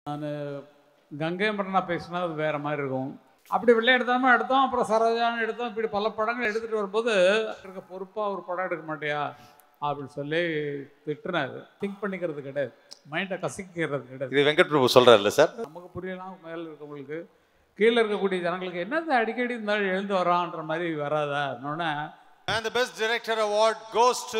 நான் கங்கை மரனா பேசினா அது வேற மாதிரி இருக்கும் அப்படி விளையாடுதாம எடுத்தோம் அப்புறம் சரோஜான்னு எடுத்தோம் இப்படி பல படங்கள் எடுத்துகிட்டு வரும்போது இருக்க பொறுப்பாக ஒரு படம் எடுக்க மாட்டியா அப்படின்னு சொல்லி திட்டுனாரு திங்க் பண்ணிக்கிறது கிடையாது மைண்டை கசிக்கிறது கிடையாது இது வெங்கட் பிரபு சொல்றாருல்ல சார் நமக்கு புரியலாம் மேலே இருக்கவங்களுக்கு கீழே இருக்கக்கூடிய ஜனங்களுக்கு என்னது அடிக்கடி இந்த ஆள் எழுந்து வரான்ற மாதிரி வராதா இன்னொன்னே And the best director award goes to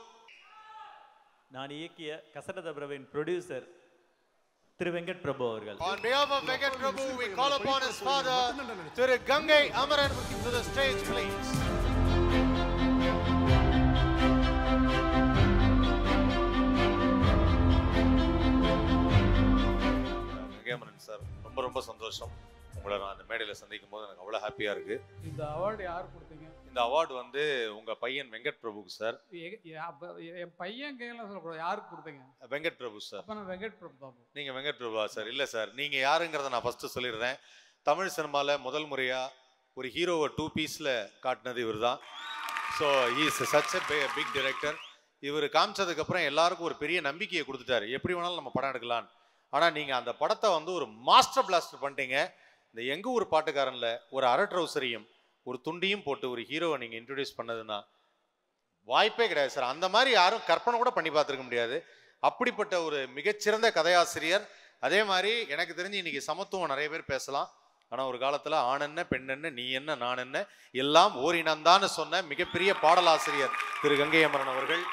நான் இயக்கிய கசடத பிரபுவின் ப்ரொடியூசர் திரு வெங்கட் பிரபு அவர்கள் On behalf of Venkat Prabhu, we call upon his father, Thiru Gangai Amaran, to the stage, please. Gangai Amaran sir ரொம்ப ரொம்ப சந்தோஷம் உங்களை நான் அந்த மேடையில் சந்திக்கும் போது எனக்கு அவ்வளோ ஹாப்பியாக இருக்கு இந்த அவார்டு யார் கொடுத்தீங்க இந்த அவார்டு வந்து உங்கள் பையன் வெங்கட் பிரபுக்கு சார் எ- எ- அப்ப என் பையன் கையில் சொல்லக்கூடாது யாருக்கு கொடுத்தீங்க வெங்கட் பிரபு சார் அப்போ நான் வெங்கட் பிரபு தான் நீங்க வெங்கட் பிரபுவா சார் இல்ல சார் நீங்க யாருங்கிறத நான் ஃபர்ஸ்ட் சொல்லிடுறேன் தமிழ் சினிமால முதல் முறையா ஒரு ஹீரோவை டூ பீஸ்ல காட்டினது இவர் தான் so is such a big director இவர் காமிச்சதுக்கு அப்புறம் எல்லாருக்கும் ஒரு பெரிய நம்பிக்கையை கொடுத்துட்டாரு எப்படி வேணாலும் நம்ம படம் எடுக்கலாம் ஆனா நீங்க அந்த படத்தை வந்து ஒரு மாஸ்டர் பிளாஸ்டர் பண்ணிட்டீங்க இந்த எங்க ஊர் பாட்டுக்காரன்ல ஒரு அரை ட்ரௌசரையும் ஒரு துண்டியும் போட்டு ஒரு ஹீரோவை நீங்க இன்ட்ரடியூஸ் பண்ணதுன்னா வாய்ப்பே கிடையாது சார் அந்த மாதிரி யாரும் கற்பனை கூட பண்ணி பார்த்துருக்க முடியாது அப்படிப்பட்ட ஒரு மிகச்சிறந்த கதையாசிரியர் அதே மாதிரி எனக்கு தெரிஞ்சு இன்னைக்கு சமத்துவம் நிறைய பேர் பேசலாம் ஆனால் ஒரு காலத்தில் ஆண் என்ன பெண் என்ன நீ என்ன நான் என்ன எல்லாம் ஓரினந்தான்னு சொன்ன மிகப்பெரிய பாடலாசிரியர் திரு கங்கை அமரன் அவர்கள்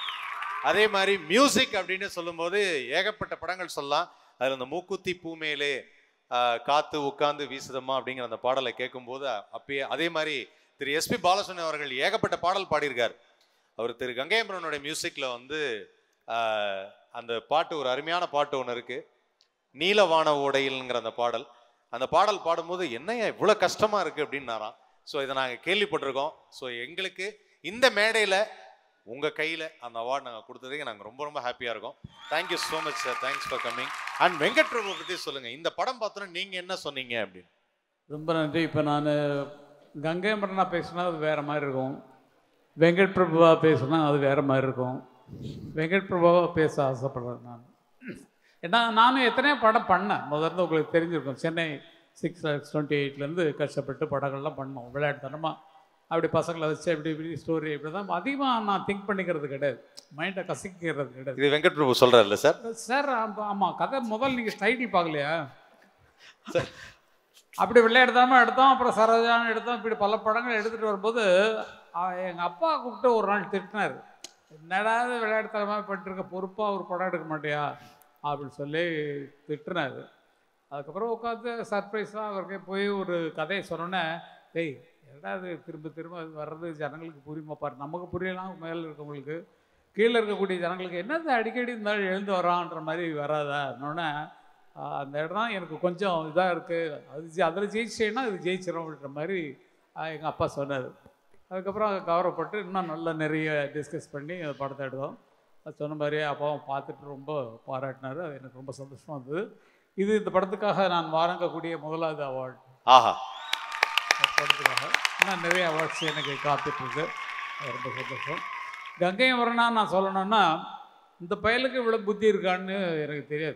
அதே மாதிரி மியூசிக் அப்படின்னு சொல்லும்போது ஏகப்பட்ட படங்கள் சொல்லலாம் அதில் இந்த மூக்குத்தி பூமேலே ஆஹ், காத்து உட்காந்து வீசுதம்மா அப்படிங்கிற அந்த பாடலை கேட்கும்போது அப்பயே அதே மாதிரி திரு எஸ்பி பாலசுப்ரமணியம் அவர்கள் ஏகப்பட்ட பாடல் பாடியிருக்கார் அவர் திரு கங்கை அமரனுடைய மியூசிக்கில் வந்து ஆஹ், அந்த பாட்டு ஒரு அருமையான பாட்டு ஒன்று இருக்கு நீலவான ஓடையில்ங்கிற அந்த பாடல் அந்த பாடல் பாடும்போது என்னையா இவ்வளோ கஷ்டமா இருக்கு அப்படின்னாராம் ஸோ இதை நாங்கள் கேள்விப்பட்டிருக்கோம் ஸோ எங்களுக்கு இந்த மேடையில் உங்கள் கையில் அந்த அவார்டு நாங்கள் கொடுத்ததுக்கு நாங்கள் ரொம்ப ரொம்ப ஹாப்பியாக இருக்கோம் thank you so much sir thanks for coming and Venkat Prabhu பற்றி சொல்லுங்கள் இந்த படம் பார்த்தோன்னா நீங்கள் என்ன சொன்னீங்க அப்படின்னு ரொம்ப நன்றி இப்போ நான் கங்கை மரனா பேசினா அது வேற மாதிரி இருக்கும் வெங்கட் பிரபுவா பேசுனா அது வேற மாதிரி இருக்கும் வெங்கட் பிரபுவா பேச ஆசைப்படுறேன் நான் ஏன்னா நானும் எத்தனையோ படம் பண்ணேன் முதல்ல உங்களுக்கு தெரிஞ்சிருக்கும் சென்னை சிக்ஸ் லேக்ஸ் டுவெண்ட்டி எயிட்லேருந்து கஷ்டப்பட்டு படங்கள்லாம் பண்ணோம் விளையாட்டுத்தனமாக அப்படி பசங்களை வச்சு அப்படி இப்படி ஸ்டோரி இப்படி தான் அதிகமாக நான் திங்க் பண்ணிக்கிறது கிடையாது மைண்டை கசிக்கிறது கிடையாது இது வெங்கட் பிரபு சொல்கிறாருல்ல சார் சார் ஆமாம் கதை முதல்ல நீங்கள் டைட்டில் பார்க்கலையா அப்படி விளையாடுதாம எடுத்தோம் அப்புறம் சரோஜான்னு எடுத்தோம் இப்படி பல படங்கள் எடுத்துகிட்டு வரும்போது எங்கள் அப்பா கூப்பிட்டு ஒரு நாள் திட்டினார் என்னடா இது விளையாட்டுத்தனமாக பண்ணிருக்க பொறுப்பாக ஒரு படம் எடுக்க மாட்டியா அப்படின்னு சொல்லி திட்டினார் அதுக்கப்புறம் உட்காந்து சர்ப்ரைஸாக அவருக்கே போய் ஒரு கதையை சொன்னோன்னே டேய் என்னடா இது திரும்ப திரும்ப இது வர்றது ஜனங்களுக்கு புரியுமா பாரு நமக்கு புரியலாம் மேலே இருக்கவங்களுக்கு கீழே இருக்கக்கூடிய ஜனங்களுக்கு என்னது அடிக்கடி இந்த ஆள் எழுந்து வரான்ற மாதிரி வராதா இன்னொன்னே அந்த இடம் தான் எனக்கு கொஞ்சம் இதாக இருக்குது அது அதில் ஜெயிச்சேன்னா இது ஜெயிச்சிடும்ன்ற மாதிரி எங்கள் அப்பா சொன்னார் அதுக்கப்புறம் கௌரவப்பட்டு இன்னும் நல்லா நிறைய டிஸ்கஸ் பண்ணி அந்த படத்தை எடுத்தோம் அது சொன்ன மாதிரியே அப்பாவும் பார்த்துட்டு ரொம்ப பாராட்டினார் அது எனக்கு ரொம்ப சந்தோஷமாக இருந்தது இது இந்த படத்துக்காக நான் வாங்கக்கூடிய முதலாவது அவார்டு ஆஹா படத்துக்காக இன்னும் நிறைய அவார்ட்ஸ் எனக்கு காத்துட்ருக்கு அது ரொம்ப சந்தோஷம் கங்கை வரனா நான் சொல்லணும்னா இந்த பயலுக்கு இவ்வளோ புத்தி இருக்கான்னு எனக்கு தெரியாது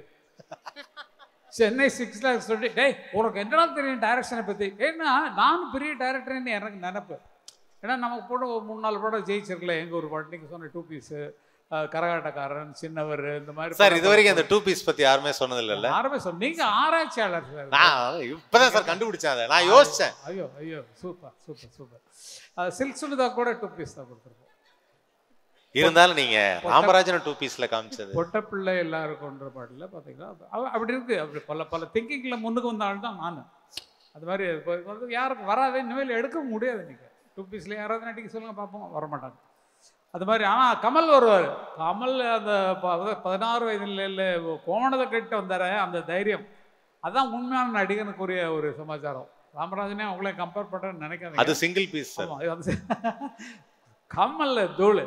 சென்னை சிக்ஸ் லேக்ஸ் சொல்லி டேய் உனக்கு என்னடா தெரியும் டைரக்ஷனை பற்றி ஏன்னா நானும் பெரிய டைரக்டர்னு எனக்கு நினப்பு ஏன்னா நமக்கு போட ஒரு மூணு நாலு படம் ஜெயிச்சிருக்கல எங்கள் ஒரு படம் நீங்கள் சொன்ன டூ பீஸு கரகாட்டக்காரன் சின்னவர் இந்த மாதிரி சார் படம் இது வரைக்கும் அந்த டூ பீஸ் பற்றி யாருமே சொன்னது இல்லைல்ல யாருமே சொன்ன நீங்கள் ஆராய்ச்சியாளர் சார் நான் இப்பதான் சார் கண்டுபிடிச்சேன் அதை நான் யோசிச்சேன் ஐயோ ஐயோ super super super Silk Sunitha கூட டூ பீஸ் தான் கொடுத்துருக்கோம் இருந்தாலும் நீங்க ராமராஜன் டூ பீஸ்ல காமிச்சது பொட்டப்பிள்ளை எல்லாருக்கும்ன்ற பாட்டில் பார்த்தீங்கன்னா அது- அவ- அப்படி இருக்கு அப்படி பல பல திங்கிங்கில் முன்னுக்கு வந்த ஆள் தான் நான் அது மாதிரி இப்போ வந்து யாருக்கு வராது இனிமேல் எடுக்க முடியாது நீங்கள் டூ பீஸில் யாராவது நடிக்க சொல்லுங்க பார்ப்போம் வர மாட்டாங்க அது மாதிரி ஆனால் கமல் வருவார் கமல் அந்த ப- பதினாறு வயதில் இல்லை கோணதை கட்டு வந்தார அந்த தைரியம் அதான் உண்மையான நடிகனுக்குரிய ஒரு சமாச்சாரம் ராமராஜனே அவங்களே கம்பேர் பண்ணுறேன்னு நினைக்காதீங்க அது சிங்கிள் பீஸ் சார் ஆமா, இது வந்து கமல் தூள்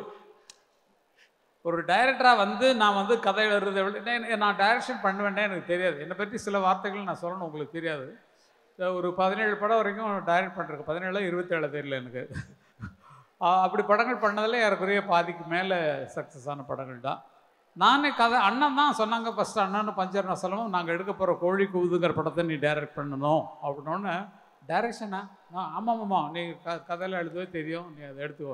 ஒரு டைரக்டராக வந்து நான் வந்து கதை எழுதுறதை விட நான் நான் டைரக்ஷன் பண்ணுவேன்னே எனக்கு தெரியாது என்னை பற்றி சில வார்த்தைகள் நான் சொல்லணும் உங்களுக்கு தெரியாது அஹ் ஒரு பதினேழு படம் வரைக்கும் டைரக்ட் பண்ணிருக்கேன் பதினேழு இருபத்தேழு தெரியல எனக்கு ஆஹ் அப்படி படங்கள் பண்ணதில் ஏறக்குறைய பாதிக்கு மேலே சக்ஸஸ் ஆன படங்கள் தான் நானே கதை அண்ணன் தான் சொன்னாங்க ஃபஸ்ட்டு அண்ணன் பஞ்சர் நசலமும் நாங்கள் எடுக்க போகிற கோழி கூவுதுங்கிற படத்தை நீ டைரக்ட் பண்ணணும் அப்படின்னோடனே டைரக்ஷனா நான் ஆமாம்மாம்மா நீ க கதையில் எழுதவே தெரியும் நீ அதை எடுத்துக்கோ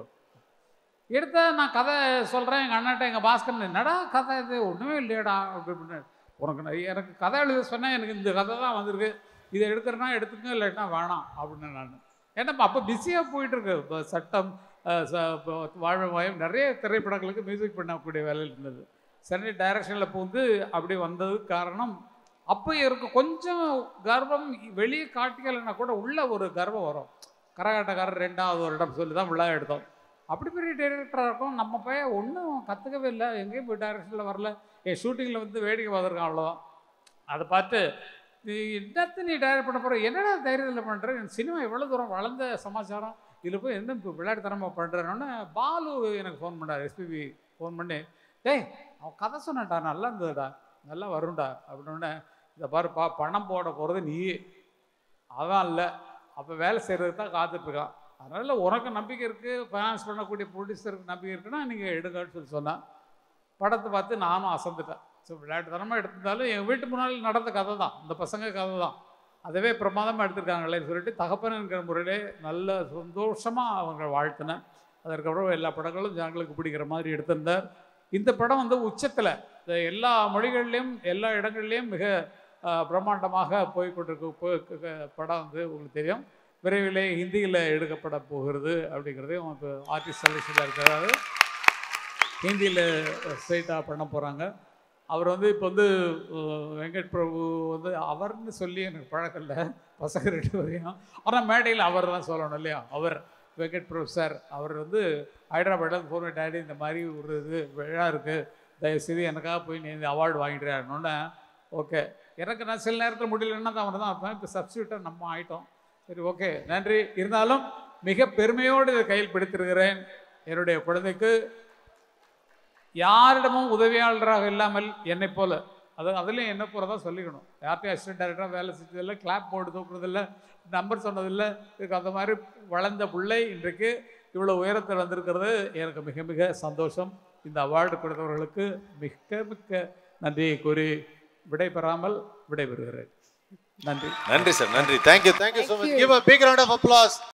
எடுத்த நான் கதை சொல்கிறேன் எங்கள் அண்ணன்ட்ட எங்கள் பாஸ்கர் என்னடா கதை இது ஒன்றுமே இல்லையடா அப்படி இப்படின்னு உனக்கு நான் எனக்கு கதை எழுத சொன்னேன் எனக்கு இந்த கதை தான் வந்திருக்கு இதை எடுக்கிறனா எடுத்துக்க இல்லாட்டினா வேணாம் அப்படின்னு நான் ஏன்னா அப்போ பிஸியாக போயிட்டுருக்கு இப்போ சட்டம் அஹ், ச- இப்போ வாழ்வு மயம் நிறைய திரைப்படங்களுக்கு மியூசிக் பண்ணக்கூடிய வேலையில் இருந்தது சென்னை டைரக்ஷனில் பூந்து அப்படி வந்ததுக்கு காரணம் அப்போ இருக்க கொஞ்சம் கர்வம் வெளியே காட்டிக்கலைன்னா கூட உள்ள ஒரு கர்வம் வரும் கரகாட்டக்காரர் ரெண்டாவது ஒரு இடம் சொல்லி தான் விழா எடுத்தோம் அப்படி பெரிய டைரக்டராக இருக்கும் நம்ம பையன் ஒன்றும் கற்றுக்கவே இல்லை எங்கேயும் போய் டைரக்ஷனில் வரல என் ஷூட்டிங்கில் வந்து வேடிக்கை பார்த்துருக்கான் அவ்வளோதான் அதை பார்த்து நீ என்னத்தை நீ டைரக்ட் பண்ண போகிற என்னடா தைரியத்தில் பண்ணுற சினிமா எவ்வளோ தூரம் வளர்ந்த சமாச்சாரம் இதில் போய் என்ன இப்போ விளையாட்டுத்தனமாக பண்ணுறேன்னு பாலு எனக்கு ஃபோன் பண்ணார் எஸ்பிபி ஃபோன் பண்ணி டேய் அவன் கதை சொன்னான்டா நல்லா இருந்ததுடா நல்லா வரும்டா அப்படின்னோடனே இதை பாருப்பா பணம் போட போகிறது நீயே அதான் இல்லை அப்போ வேலை செய்கிறதுக்கு தான் காத்துட்ருக்கான் அதனால் உனக்கு நம்பிக்கை இருக்குது ஃபைனான்ஸ் பண்ணக்கூடிய ப்ரொடியூசருக்கு நம்பிக்கை இருக்குன்னா நீங்கள் எடுங்கன்னு சொல்லி சொன்னான் படத்தை பார்த்து நானும் அசந்துட்டேன் ஸோ விளையாட்டுத்தனமாக எடுத்திருந்தாலும் எங்கள் வீட்டு முன்னால் நடந்த கதை தான் இந்த பசங்க கதை தான் அதவே பிரமாதமாக எடுத்திருக்காங்களேன்னு சொல்லிட்டு தகப்பனுங்கிற முறையிலே நல்ல சந்தோஷமாக அவங்க வாழ்த்தினேன் அதற்கப்புறம் எல்லா படங்களும் ஜனங்களுக்கு பிடிக்கிற மாதிரி எடுத்திருந்தார் இந்த படம் வந்து உச்சத்தில் இந்த எல்லா மொழிகள்லேயும் எல்லா இடங்கள்லேயும் மிக ஆஹ், பிரம்மாண்டமாக போய் கொண்டிருக்க போ- க- க- படம் வந்து உங்களுக்கு தெரியும் விரைவிலே ஹிந்தியில் எடுக்கப்பட போகிறது அப்படிங்கிறதையும் இப்போ ஆர்டிஸ்ட் செலெக்ஷனில் இருக்கிறாரு ஹிந்தியில் ஸ்ட்ரைட்டாக பண்ண போகிறாங்க அவர் வந்து இப்போ வந்து அஹ், வெங்கட் பிரபு வந்து அவர்னு சொல்லி எனக்கு பழக்கம் இல்லை பசங்க ரெண்டு வரையும் ஆனால் மேடையில் அவர் தான் சொல்லணும் இல்லையா அவர் வெங்கட் பிரபு சார் அவர் வந்து ஹைதராபாத்தில் ஃபோன் டேடி இந்த மாதிரி ஒரு இது விழா இருக்குது தயவுசெய்து எனக்காக போய் நீ இந்த அவார்டு வாங்கிடுறாருன்னொன்னே ஓகே எனக்கு நான் சில நேரத்தில் முடியலன்னா தான் அவர் தான் இருப்பேன் இப்போ சப்ஸ்டியூட்டாக நம்ம ஆயிட்டோம் சரி ஓகே நன்றி இருந்தாலும் மிக பெருமையோடு இதை கையில் பிடித்திருக்கிறேன் என்னுடைய குழந்தைக்கு யாரிடமும் உதவியாளராக இல்லாமல் என்னை போல அது அதுலேயும் என்ன போல தான் சொல்லிக்கணும் யார்ட்டையும் அசிஸ்டன்ட் டேரக்டராக வேலை செஞ்சதில்லை கிளாப் போர்டு தூக்குறதில்ல நம்பர் சொன்னதில்லை இதுக்கு அந்த மாதிரி வளர்ந்த பிள்ளை இன்றைக்கு இவ்வளோ உயரத்தில் வந்திருக்கிறது எனக்கு மிக மிக சந்தோஷம் இந்த அவார்டு கொடுத்தவர்களுக்கு மிக்க மிக்க நன்றியை கூறி விடைபெறாமல் விடைபெறுகிறேன் நன்றி நன்றி சார் நன்றி thank you thank you so much give a big round of applause